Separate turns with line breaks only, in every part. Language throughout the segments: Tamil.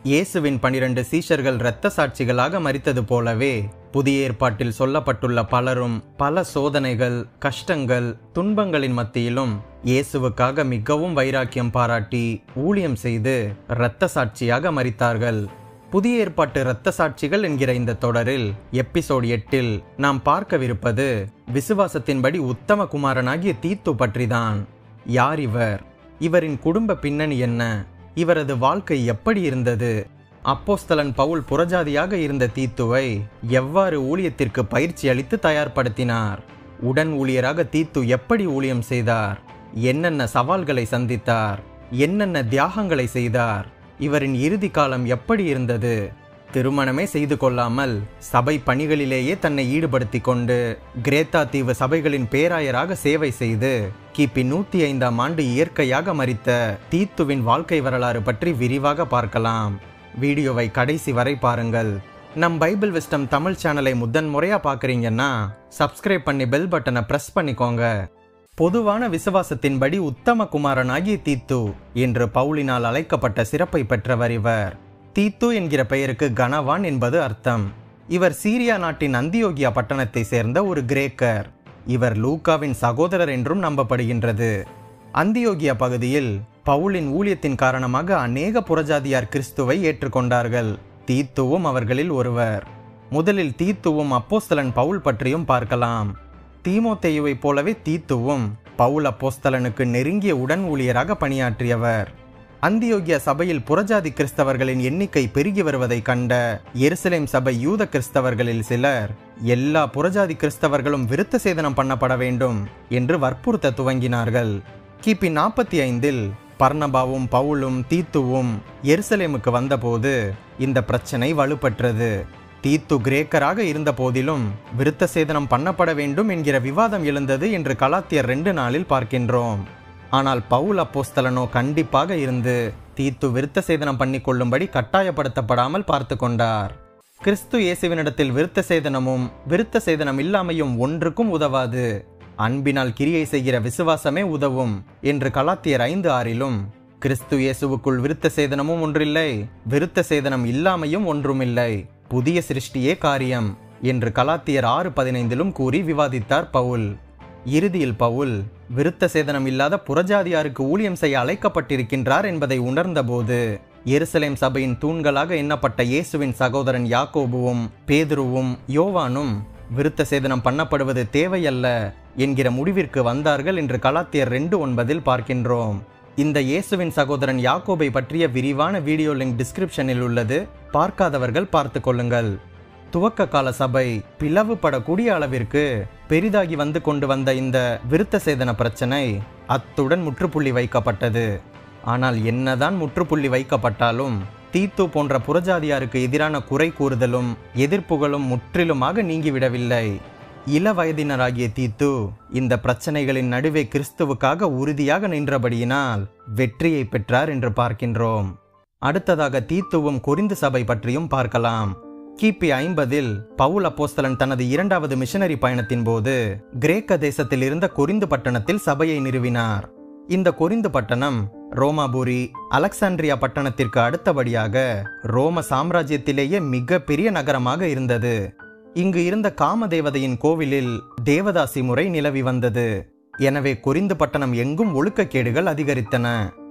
இயேசுவின் பனிரெண்டு சீஷர்கள் இரத்த சாட்சிகளாக மரித்தது போலவே புதிய ஏற்பாட்டில் சொல்லப்பட்டுள்ள பலரும் பல சோதனைகள் கஷ்டங்கள் துன்பங்களின் மத்தியிலும் இயேசுவுக்காக மிகவும் வைராக்கியம் பாராட்டி ஊழியம் செய்து இரத்த சாட்சியாக மரித்தார்கள் புதிய ஏற்பாட்டு இரத்த சாட்சிகள் என்கிற இந்த தொடரில் எபிசோட் எட்டில் நாம் பார்க்கவிருப்பது விசுவாசத்தின்படி உத்தம குமாரனாகிய தீத்து பற்றிதான் யார் இவர் இவரின் குடும்ப பின்னணி என்ன இவரது வாழ்க்கை எப்படி இருந்தது அப்போஸ்தலன் பவுல் புறஜாதியாக இருந்த தீத்துவை எவ்வாறு ஊழியத்திற்கு பயிற்சி அளித்து தயார்படுத்தினார் உடன் ஊழியராக தீத்து எப்படி ஊழியம் செய்தார் என்னென்ன சவால்களை சந்தித்தார் என்னென்ன தியாகங்களை செய்தார் இவரின் இறுதி காலம் எப்படி இருந்தது திருமணமே செய்து கொள்ளாமல் சபை பணிகளிலேயே தன்னை ஈடுபடுத்தி கொண்டு கிரேத்தா தீவு சபைகளின் பேராயராக சேவை செய்து கிபி நூத்தி ஐந்தாம் ஆண்டு இயற்கையாக மரித்த தீத்துவின் வாழ்க்கை வரலாறு பற்றி விரிவாக பார்க்கலாம் வீடியோவை கடைசி வரை பாருங்கள் நம் பைபிள் விஸ்டம் தமிழ் சேனலை முதன் முறையா பார்க்குறீங்கன்னா சப்ஸ்கிரைப் பண்ணி பெல் பட்டனை பிரஸ் பண்ணிக்கோங்க பொதுவான விசுவாசத்தின்படி உத்தம குமாரனாகிய தீத்து என்று பவுலினால் அழைக்கப்பட்ட சிறப்பை பெற்றவர் இவர் தீத்து என்கிற பெயருக்கு கனவான் என்பது அர்த்தம் இவர் சீரியா நாட்டின் அந்தியோகியா பட்டணத்தை சேர்ந்த ஒரு கிரேக்கர் இவர் லூக்காவின் சகோதரர் என்றும் நம்பப்படுகின்றது அந்தியோகியா பகுதியில் பவுலின் ஊழியத்தின் காரணமாக அநேக புறஜாதியார் கிறிஸ்துவை ஏற்றுக்கொண்டார்கள் தீத்துவும் அவர்களில் ஒருவர் முதலில் தீத்துவும் அப்போஸ்தலன் பவுல் பற்றியும் பார்க்கலாம் தீமோத்தேயுவை போலவே தீத்துவும் பவுல் அப்போஸ்தலனுக்கு நெருங்கிய உடன் ஊழியராக பணியாற்றியவர் அந்தியோகியா சபையில் புறஜாதி கிறிஸ்தவர்களின் எண்ணிக்கை பெருகி வருவதை கண்ட எருசலேம் சபை யூத கிறிஸ்தவர்களில் சிலர் எல்லா புறஜாதி கிறிஸ்தவர்களும் விருத்த சேதனம் பண்ணப்பட வேண்டும் என்று வற்புறுத்த துவங்கினார்கள் கிபி நாற்பத்தி ஐந்தில் பர்ணபாவும் பவுலும் தீத்துவும் எருசலேமுக்கு வந்தபோது இந்த பிரச்சனை வலுப்பெற்றது தீத்து கிரேக்கராக இருந்த போதிலும் விருத்த சேதனம் பண்ணப்பட வேண்டும் என்கிற விவாதம் எழுந்தது என்று கலாத்தியர் ரெண்டு நாளில் பார்க்கின்றோம் ஆனால் பவுல் அப்போஸ்தலனோ கண்டிப்பாக இருந்து தீத்து விருத்த சேதனம் பண்ணி கொள்ளும்படி கட்டாயப்படுத்தப்படாமல் பார்த்து கொண்டார் கிறிஸ்து இயேசுவினிடத்தில் விருத்த சேதனமும் விருத்த சேதனம் இல்லாமையும் ஒன்றுக்கும் உதவாது அன்பினால் கிரியை செய்கிற விசுவாசமே உதவும் என்று கலாத்தியர் ஐந்து ஆறிலும் கிறிஸ்து இயேசுவுக்குள் விருத்த சேதனமும் ஒன்றில்லை விருத்த சேதனம் இல்லாமையும் ஒன்றுமில்லை புதிய சிருஷ்டியே காரியம் என்று கலாத்தியர் ஆறு பதினைந்திலும் கூறி விவாதித்தார் பவுல் இறுதியில் பவுல் விருத்த சேதனம் இல்லாத புறஜாதியாருக்கு ஊழியம் செய்ய அழைக்கப்பட்டிருக்கின்றார் என்பதை உணர்ந்தபோது எருசலேம் சபையின் தூண்களாக எண்ணப்பட்ட இயேசுவின் சகோதரன் யாக்கோபுவும் பேதுருவும் யோவானும் விருத்த சேதனம் பண்ணப்படுவது தேவையல்ல என்கிற முடிவிற்கு வந்தார்கள் என்று கலாத்தியர் ரெண்டு ஒன்பதில் பார்க்கின்றோம் இந்த இயேசுவின் சகோதரன் யாக்கோபை பற்றிய விரிவான வீடியோ லிங்க் டிஸ்கிரிப்ஷனில் உள்ளது பார்க்காதவர்கள் பார்த்து கொள்ளுங்கள் துவக்க கால சபை பிளவுபடக்கூடிய அளவிற்கு பெரிதாகி வந்து கொண்டு வந்த இந்த விருத்த சேதன பிரச்சனை அத்துடன் முற்றுப்புள்ளி வைக்கப்பட்டது ஆனால் என்னதான் முற்றுப்புள்ளி வைக்கப்பட்டாலும் தீத்து போன்ற புறஜாதியாருக்கு எதிரான குறை கூறுதலும் எதிர்ப்புகளும் முற்றிலுமாக நீங்கிவிடவில்லை இள வயதினராகிய தீத்து இந்த பிரச்சனைகளின் நடுவே கிறிஸ்துவுக்காக உறுதியாக நின்றபடியினால் வெற்றியை பெற்றார் என்று பார்க்கின்றோம் அடுத்ததாக தீத்துவும் கொரிந்து சபை பற்றியும் பார்க்கலாம் கிபி ஐம்பதில் பவுல் அப்போஸ்தலன் தனது இரண்டாவது மிஷனரி பயணத்தின் போது கிரேக்க தேசத்தில் இருந்த கொரிந்து பட்டணத்தில் சபையை நிறுவினார் இந்த கொரிந்து பட்டணம் ரோமாபுரி அலெக்சாண்ட்ரியா பட்டணத்திற்கு அடுத்தபடியாக ரோம சாம்ராஜ்யத்திலேயே மிக பெரிய நகரமாக இருந்தது இங்கு இருந்த காமதேவதையின் கோவிலில் தேவதாசி முறை நிலவி வந்தது எனவே கொரிந்து பட்டணம் எங்கும் ஒழுக்கக்கேடுகள் அதிகரித்தன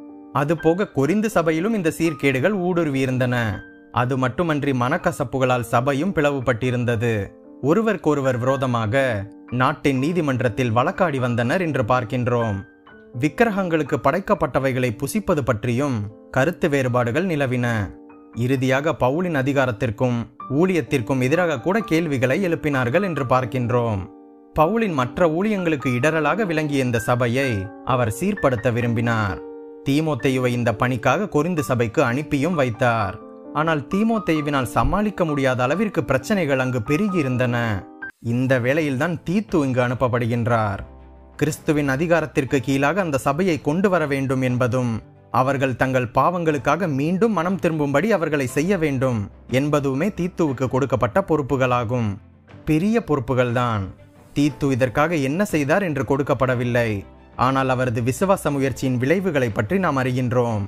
அதுபோக கொரிந்து சபையிலும் இந்த சீர்கேடுகள் ஊடுருவியிருந்தன அது மட்டுமன்றி மனக்கசப்புகளால் சபையும் பிளவுபட்டிருந்தது ஒருவருக்கொருவர் விரோதமாக நாட்டின் நீதிமன்றத்தில் வழக்காடி வந்தனர் என்று பார்க்கின்றோம் விக்கிரகங்களுக்கு படைக்கப்பட்டவைகளை புசிப்பது பற்றியும் கருத்து வேறுபாடுகள் நிலவின இறுதியாக பவுலின் அதிகாரத்திற்கும் ஊழியத்திற்கும் எதிராக கூட கேள்விகளை எழுப்பினார்கள் என்று பார்க்கின்றோம் பவுலின் மற்ற ஊழியங்களுக்கு இடரலாக விளங்கிய இந்த சபையை அவர் சீர்படுத்த விரும்பினார் தீமோத்தேயுவை இந்த பணிக்காக கொரிந்து சபைக்கு அனுப்பியும் வைத்தார் ஆனால் தீமோத்தேயுவினால் சமாளிக்க முடியாத அளவிற்கு பிரச்சனைகள் அங்கு பெருகி இருந்தன இந்த வேளையில்தான் தீத்து இங்கு அனுப்பப்படுகின்றார் கிறிஸ்துவின் அதிகாரத்திற்கு கீழாக அந்த சபையை கொண்டு வர வேண்டும் என்பதும் அவர்கள் தங்கள் பாவங்களுக்காக மீண்டும் மனம் திரும்பும்படி அவர்களை செய்ய வேண்டும் என்பதுமே தீத்துவுக்கு கொடுக்கப்பட்ட பொறுப்புகளாகும் பெரிய பொறுப்புகள்தான் தீத்து இதற்காக என்ன செய்தார் என்று கொடுக்கப்படவில்லை ஆனால் அவரது விசுவாச முயற்சியின் விளைவுகளை பற்றி நாம் அறிகின்றோம்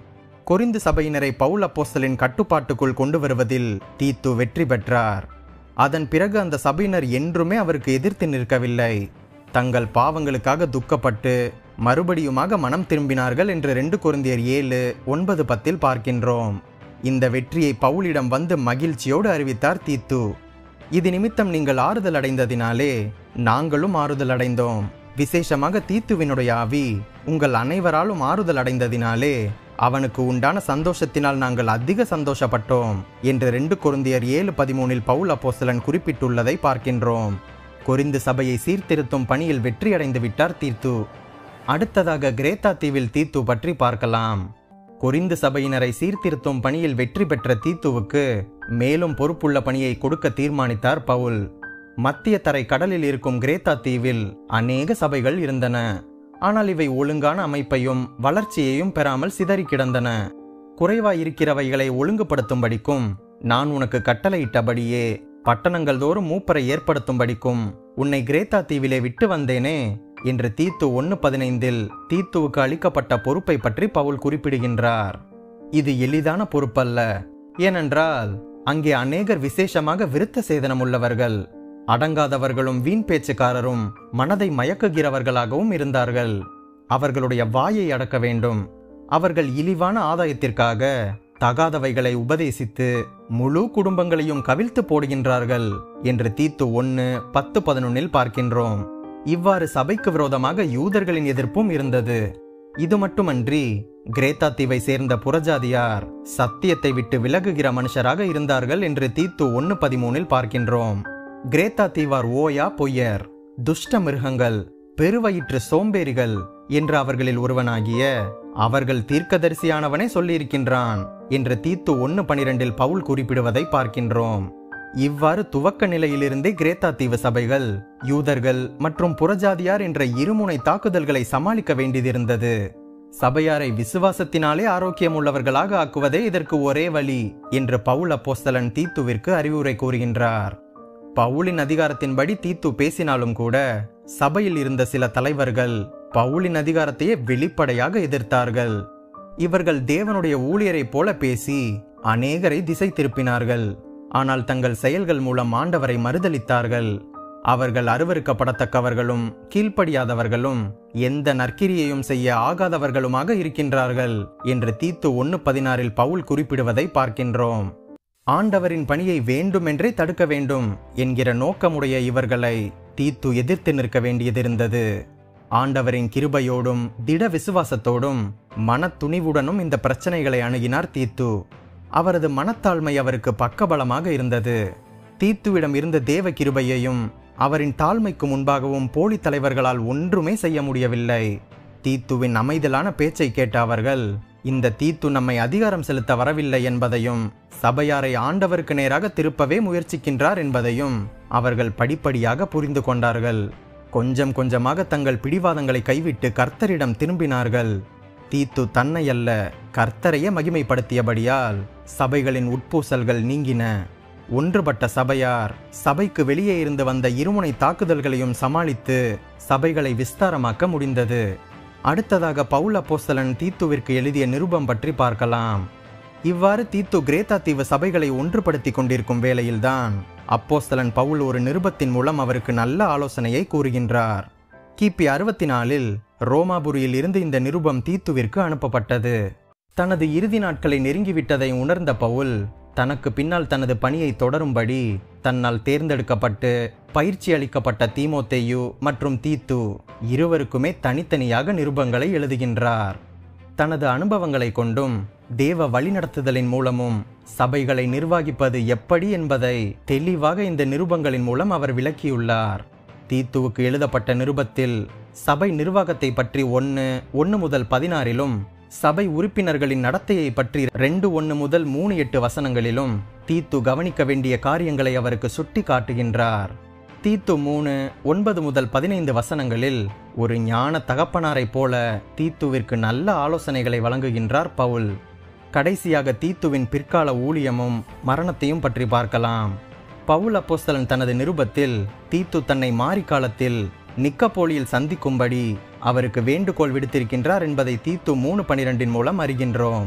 கொரிந்து சபையினரை பவுல் அப்போஸ்தலின் கட்டுப்பாட்டுக்குள் கொண்டு வருவதில் தீத்து வெற்றி பெற்றார் அதன் பிறகு அந்த சபையினர் என்றுமே அவருக்கு எதிர்த்து நிற்கவில்லை தங்கள் பாவங்களுக்காக துக்கப்பட்டு மறுபடியுமாக மனம் திரும்பினார்கள் என்று ரெண்டு கொரிந்தியர் ஏழு ஒன்பது பத்தில் பார்க்கின்றோம் இந்த வெற்றியை பவுலிடம் வந்து மகிழ்ச்சியோடு அறிவித்தார் தீத்து இது நிமித்தம் நீங்கள் ஆறுதல் அடைந்ததினாலே நாங்களும் ஆறுதல் அடைந்தோம் விசேஷமாக தீத்துவினுடைய ஆவி உங்கள் அனைவராலும் ஆறுதல் அடைந்ததினாலே அவனுக்கு உண்டான சந்தோஷத்தினால் நாங்கள் அதிக சந்தோஷப்பட்டோம் என்று ரெண்டு கொருந்தியர் ஏழு பதிமூனில் பவுல் அப்போஸ்தலன் குறிப்பிட்டுள்ளதை பார்க்கின்றோம் கொரிந்து சபையை சீர்திருத்தும் பணியில் வெற்றியடைந்து விட்டார் தீர்த்து அடுத்ததாக கிரேத்தா தீவில் தீத்து பற்றி பார்க்கலாம் கொரிந்து சபையினரை சீர்திருத்தும் பணியில் வெற்றி பெற்ற தீத்துவுக்கு மேலும் பொறுப்புள்ள பணியை கொடுக்க தீர்மானித்தார் பவுல் மத்திய தரை கடலில் இருக்கும் கிரேத்தா தீவில் அநேக சபைகள் இருந்தன ஆனால் இவை ஒழுங்கான அமைப்பையும் வளர்ச்சியையும் பெறாமல் சிதறி கிடந்தன குறைவாயிருக்கிறவைகளை ஒழுங்குபடுத்தும்படிக்கும் நான் உனக்கு கட்டளையிட்டபடியே பட்டணங்கள் தோறும் மூப்பரை ஏற்படுத்தும்படிக்கும் உன்னை கிரேத்தா தீவிலே விட்டு வந்தேனே என்று தீத்து ஒன்று பதினைந்தில் தீத்துவுக்கு அளிக்கப்பட்ட பொறுப்பை பற்றி பவுல் குறிப்பிடுகின்றார் இது எளிதான பொறுப்பல்ல ஏனென்றால் அங்கே அநேகர் விசேஷமாக விருத்த சேதனம் உள்ளவர்கள் அடங்காதவர்களும் வீண் பேச்சுக்காரரும் மனதை மயக்குகிறவர்களாகவும் இருந்தார்கள் அவர்களுடைய வாயை அடக்க வேண்டும் அவர்கள் இழிவான ஆதாயத்திற்காக தகாதவைகளை உபதேசித்து முழு குடும்பங்களையும் கவிழ்த்து போடுகின்றார்கள் என்று தீத்து ஒன்று பத்து பதினொன்னில் பார்க்கின்றோம் இவ்வாறு சபைக்கு விரோதமாக யூதர்களின் எதிர்ப்பும் இருந்தது இது மட்டுமன்றி கிரேத்தா தீவை சேர்ந்த புறஜாதியார் சத்தியத்தை விட்டு விலகுகிற மனுஷராக இருந்தார்கள் என்று தீத்து ஒன்று பதிமூனில் பார்க்கின்றோம் கிரேத்தா தீவார் ஓயா பொய்யர் துஷ்ட மிருகங்கள் பெருவயிற்று சோம்பேறிகள் என்று அவர்களில் ஒருவனாகிய அவர்கள் தீர்க்கதரிசியானவனே சொல்லியிருக்கின்றான் என்று தீத்து ஒன்று பனிரெண்டில் பவுல் குறிப்பிடுவதை பார்க்கின்றோம் இவ்வாறு துவக்க நிலையிலிருந்தே கிரேத்தா தீவு சபைகள் யூதர்கள் மற்றும் புறஜாதியார் என்ற இருமுனை தாக்குதல்களை சமாளிக்க வேண்டியதிருந்தது சபையாரை விசுவாசத்தினாலே ஆரோக்கியம் உள்ளவர்களாக ஆக்குவதே இதற்கு ஒரே வழி என்று பவுல் அப்போஸ்தலன் தீத்துவிற்கு அறிவுரை கூறுகின்றார் பவுலின் அதிகாரத்தின்படி தீத்து பேசினாலும் கூட சபையில் இருந்த சில தலைவர்கள் பவுலின் அதிகாரத்தையே வெளிப்படையாக எதிர்த்தார்கள் இவர்கள் தேவனுடைய ஊழியரைப் போல பேசி அநேகரை திசை திருப்பினார்கள் ஆனால் தங்கள் செயல்கள் மூலம் ஆண்டவரை மறுதலித்தார்கள் அவர்கள் அருவருக்கப்படத்தக்கவர்களும் கீழ்ப்படியாதவர்களும் எந்த நற்கிரியையும் செய்ய ஆகாதவர்களுமாக இருக்கின்றார்கள் என்று தீத்து ஒன்று பதினாறில் பவுல் குறிப்பிடுவதை பார்க்கின்றோம் ஆண்டவரின் பணியை வேண்டுமென்றே தடுக்க வேண்டும் என்கிற நோக்கமுடைய இவர்களை தீத்து எதிர்த்து நிற்க வேண்டியதிருந்தது ஆண்டவரின் கிருபையோடும் திட விசுவாசத்தோடும் மன துணிவுடனும் இந்த பிரச்சனைகளை அணுகினார் தீத்து அவரது மனத்தாழ்மை அவருக்கு பக்கபலமாக இருந்தது தீத்துவிடம் இருந்த தேவ கிருபையையும் அவரின் தாழ்மைக்கு முன்பாகவும் போலி தலைவர்களால் ஒன்றுமே செய்ய முடியவில்லை தீத்துவின் அமைதலான பேச்சை கேட்ட அவர்கள் இந்த தீத்து நம்மை அதிகாரம் செலுத்த வரவில்லை என்பதையும் சபையாரை ஆண்டவருக்கு நேராக திருப்பவே முயற்சிக்கின்றார் என்பதையும் அவர்கள் படிப்படியாக புரிந்து கொண்டார்கள் கொஞ்சம் கொஞ்சமாக தங்கள் பிடிவாதங்களை கைவிட்டு கர்த்தரிடம் திரும்பினார்கள் தீத்து தன்னை அல்ல கர்த்தரையே மகிமைப்படுத்தியபடியால் சபைகளின் உட்பூசல்கள் நீங்கின ஒன்றுபட்ட சபையார் சபைக்கு வெளியே இருந்து வந்த இருமுனை தாக்குதல்களையும் சமாளித்து சபைகளை விஸ்தாரமாக்க முடிந்தது அடுத்ததாக பவுல் அப்போஸ்தலன் தீத்துவிற்கு எழுதிய நிருபம் பற்றி பார்க்கலாம் இவ்வாறு தீத்து கிரேத்தா தீவு சபைகளை ஒன்றுபடுத்தி கொண்டிருக்கும் வேளையில்தான் அப்போஸ்தலன் பவுல் ஒரு நிருபத்தின் மூலம் அவருக்கு நல்ல ஆலோசனையை கூறுகின்றார் கிபி அறுபத்தி நாலில் ரோமாபுரியில் இருந்து இந்த நிருபம் தீத்துவிற்கு அனுப்பப்பட்டது தனது இறுதி நாட்களை நெருங்கிவிட்டதை உணர்ந்த பவுல் தனக்கு பின்னால் தனது பணியை தொடரும்படி தன்னால் தேர்ந்தெடுக்கப்பட்டு பயிற்சி அளிக்கப்பட்ட தீமோத்தேயு மற்றும் தீத்து இருவருக்குமே தனித்தனியாக நிருபங்களை எழுதுகின்றார் தனது அனுபவங்களை கொண்டும் தேவ வழிநடத்துதலின் மூலமும் சபைகளை நிர்வகிப்பது எப்படி என்பதை தெளிவாக இந்த நிருபங்களின் மூலம் அவர் விளக்கியுள்ளார் தீத்துவுக்கு எழுதப்பட்ட நிருபத்தில் சபை நிர்வாகத்தை பற்றி ஒன்று ஒன்று முதல் பதினாறிலும் சபை உறுப்பினர்களின் நடத்தையை பற்றி ரெண்டு ஒன்று முதல் மூணு எட்டு வசனங்களிலும் தீத்து கவனிக்க வேண்டிய காரியங்களை அவருக்கு சுட்டி காட்டுகின்றார் தீத்து மூணு ஒன்பது முதல் பதினைந்து வசனங்களில் ஒரு ஞான தகப்பனாரைப் போல தீத்துவிற்கு நல்ல ஆலோசனைகளை வழங்குகின்றார் பவுல் கடைசியாக தீத்துவின் பிற்கால ஊழியமும் மரணத்தையும் பற்றி பார்க்கலாம் பவுல் அப்போஸ்தலன் தனது நிருபத்தில் தீத்து தன்னை மாரிக்காலத்தில் நிக்கப்போலியில் சந்திக்கும்படி அவருக்கு வேண்டுகோள் விடுத்திருக்கின்றார் என்பதை தீத்து மூணு பனிரெண்டின் மூலம் அறிகின்றோம்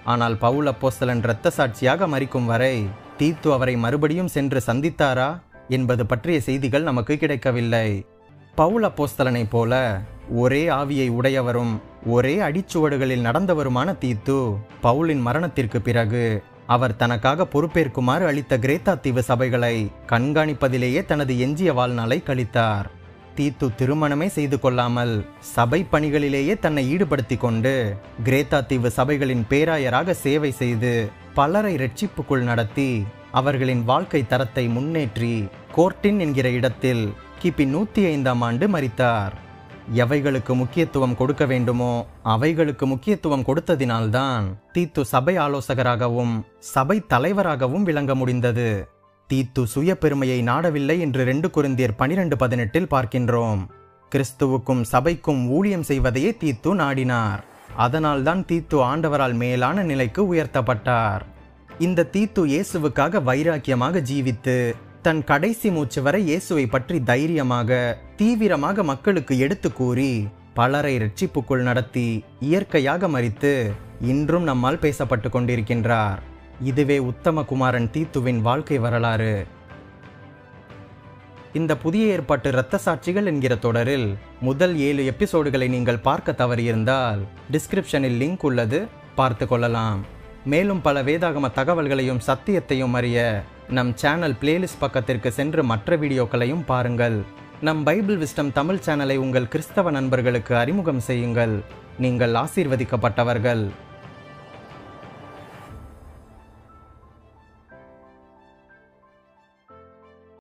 ஆனால் பவுல் அப்போஸ்தலன் இரத்த சாட்சியாக மறிக்கும் வரை தீத்து அவரை மறுபடியும் சென்று சந்தித்தாரா என்பது பற்றிய செய்திகள் நமக்கு கிடைக்கவில்லை பவுல் அப்போஸ்தலனைப் போல ஒரே ஆவியை உடையவரும் ஒரே அடிச்சுவடுகளில் நடந்தவருமான தீத்து பவுலின் மரணத்திற்கு பிறகு அவர் தனக்காக பொறுப்பேற்குமாறு அளித்த கிரேத்தா தீவு சபைகளை கண்காணிப்பதிலேயே தனது எஞ்சிய வாழ்நாளை கழித்தார் தீத்து திருமணமே செய்து கொள்ளாமல் சபை பணிகளிலேயே தன்னை ஈடுபடுத்தி கொண்டு கிரேத்தா தீவு சபைகளின் பேராயராக சேவை செய்து பலரை இரட்சிப்புக்குள் நடத்தி அவர்களின் வாழ்க்கை தரத்தை முன்னேற்றி கோர்டின் என்கிற இடத்தில் கிபி நூத்தி ஐந்தாம் ஆண்டு மரித்தார் எவைகளுக்கு முக்கியத்துவம் கொடுக்க வேண்டுமோ அவைகளுக்கு முக்கியத்துவம் கொடுத்ததினால்தான் தீத்து சபை ஆலோசகராகவும் சபை தலைவராகவும் விளங்க முடிந்தது தீத்து சுய பெருமையை நாடவில்லை என்று ரெண்டு குருந்தியர் பனிரெண்டு பதினெட்டில் பார்க்கின்றோம் கிறிஸ்துவுக்கும் சபைக்கும் ஊழியம் செய்வதையே தீத்து நாடினார் அதனால்தான் தீத்து ஆண்டவரால் மேலான நிலைக்கு உயர்த்தப்பட்டார் இந்த தீத்து இயேசுவுக்காக வைராக்கியமாக ஜீவித்து தன் கடைசி மூச்சு வரை இயேசுவை பற்றி தைரியமாக தீவிரமாக மக்களுக்கு எடுத்து கூறி பலரை ரட்சிப்புக்குள் நடத்தி இயற்கையாக மறித்து இன்றும் நம்மால் பேசப்பட்டு கொண்டிருக்கின்றார் இதுவே உத்தம குமாரன் தீத்துவின் வாழ்க்கை வரலாறு இந்த புதிய ஏற்பாட்டு இரத்த சாட்சிகள் என்கிற தொடரில் முதல் ஏழு எபிசோடுகளை நீங்கள் பார்க்க தவறியிருந்தால் டிஸ்கிரிப்ஷனில் லிங்க் உள்ளது பார்த்து கொள்ளலாம் மேலும் பல வேதாகம தகவல்களையும் சத்தியத்தையும் அறிய நம் சேனல் பிளேலிஸ்ட் பக்கத்திற்கு சென்று மற்ற வீடியோக்களையும் பாருங்கள் நம் பைபிள் விஸ்டம் தமிழ் சேனலை உங்கள் கிறிஸ்தவ நண்பர்களுக்கு அறிமுகம் செய்யுங்கள் நீங்கள் ஆசீர்வதிக்கப்பட்டவர்கள்